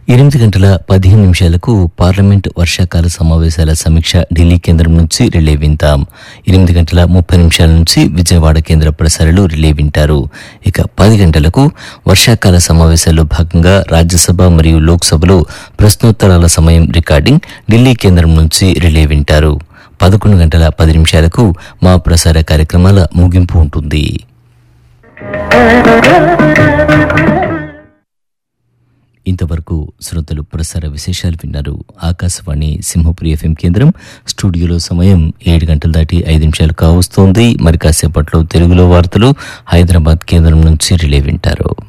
ఎనిమిది గంటల పదిహేను నిమిషాలకు పార్లమెంట్ వర్షాకాల సమావేశాల సమీక్ష ఢిల్లీ కేంద్రం నుంచి రిలే వింటాం ఎనిమిది గంటల ముప్పై నిమిషాల నుంచి విజయవాడ కేంద్ర ప్రసారాలు రిలే వింటారు ఇక పది గంటలకు వర్షాకాల సమావేశాల్లో భాగంగా రాజ్యసభ మరియు లోక్సభలో ప్రశ్నోత్తరాల సమయం రికార్డింగ్ ఢిల్లీ కేంద్రం నుంచి రిలే వింటారు పదకొండు గంటల పది నిమిషాలకు మా ప్రసార కార్యక్రమాల ముగింపు ఉంటుంది ఇంతవరకు శ్రోతలు ప్రసార విశేషాలు విన్నారు ఆకాశవాణి సింహపురి ఎఫ్ఎం కేంద్రం స్టూడియోలో సమయం ఏడు గంటలు దాటి ఐదు నిమిషాలు కావస్తోంది మరి కాసేపట్లో తెలుగులో వార్తలు హైదరాబాద్ కేంద్రం నుంచి రిలే వింటారు